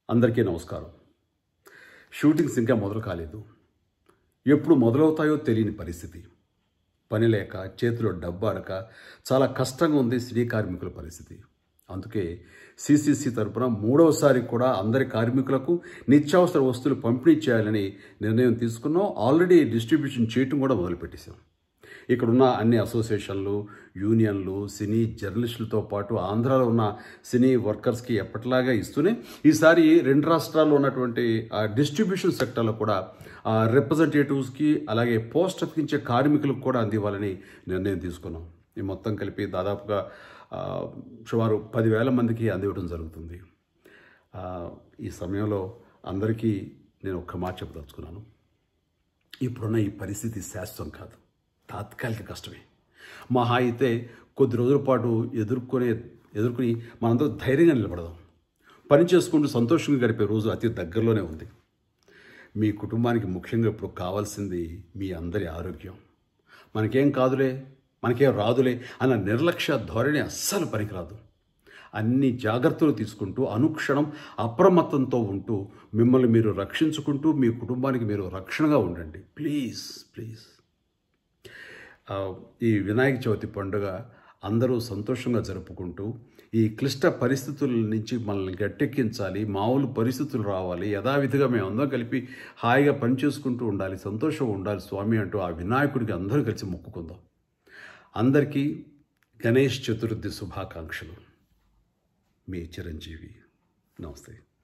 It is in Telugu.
అందరికీ నమస్కారం షూటింగ్స్ ఇంకా మొదలు కాలేదు ఎప్పుడు మొదలవుతాయో తెలియని పరిస్థితి పని లేక చేతిలో డబ్బు అడక చాలా కష్టంగా ఉంది సినీ కార్మికుల పరిస్థితి అందుకే సిసిసి తరపున మూడవసారి కూడా అందరి కార్మికులకు నిత్యావసర వస్తువులు పంపిణీ చేయాలని నిర్ణయం తీసుకున్నాం ఆల్రెడీ డిస్ట్రిబ్యూషన్ చేయటం కూడా మొదలుపెట్టేశాం ఇక్కడున్న అన్ని అసోసియేషన్లు యూనియన్లు సినీ జర్నలిస్టులతో పాటు ఆంధ్రాలో ఉన్న సినీ వర్కర్స్కి ఎప్పటిలాగా ఇస్తూనే ఈసారి రెండు రాష్ట్రాల్లో ఉన్నటువంటి ఆ డిస్ట్రిబ్యూషన్ సెక్టర్లో కూడా ఆ రిప్రజెంటేటివ్స్కి అలాగే పోస్ట్ అతికించే కార్మికులకు కూడా అందివ్వాలని నిర్ణయం తీసుకున్నాం ఈ మొత్తం కలిపి దాదాపుగా ఆ, సుమారు పదివేల మందికి అందివ్వడం జరుగుతుంది ఆ, ఈ సమయంలో అందరికీ నేను ఒక్క మాట చెప్పదలుచుకున్నాను ఇప్పుడున్న ఈ పరిస్థితి శాశ్వతం కాదు తాత్కాలిక కష్టమే మహా అయితే కొద్ది రోజుల పాటు ఎదుర్కొనే ఎదుర్కొని మనందరూ ధైర్యంగా నిలబడదాం పని చేసుకుంటూ సంతోషంగా గడిపే రోజు అతి దగ్గరలోనే ఉంది మీ కుటుంబానికి ముఖ్యంగా ఇప్పుడు కావాల్సింది మీ అందరి ఆరోగ్యం మనకేం కాదులే మనకేం రాదులే అన్న నిర్లక్ష్య ధోరణి అస్సలు పనికిరాదు అన్ని జాగ్రత్తలు తీసుకుంటూ అనుక్షణం అప్రమత్తంతో ఉంటూ మిమ్మల్ని మీరు రక్షించుకుంటూ మీ కుటుంబానికి మీరు రక్షణగా ఉండండి ప్లీజ్ ప్లీజ్ ఆ, ఈ వినాయక చవితి పండుగ అందరూ సంతోషంగా జరుపుకుంటూ ఈ క్లిష్ట పరిస్థితుల నుంచి మనల్ని గట్టెక్కించాలి మామూలు పరిస్థితులు రావాలి యథావిధిగా మేము అందరం కలిపి హాయిగా పనిచేసుకుంటూ ఉండాలి సంతోషం ఉండాలి స్వామి అంటూ ఆ వినాయకుడికి అందరూ కలిసి మొక్కుకుందాం అందరికీ గణేష్ చతుర్థి శుభాకాంక్షలు మీ చిరంజీవి నమస్తే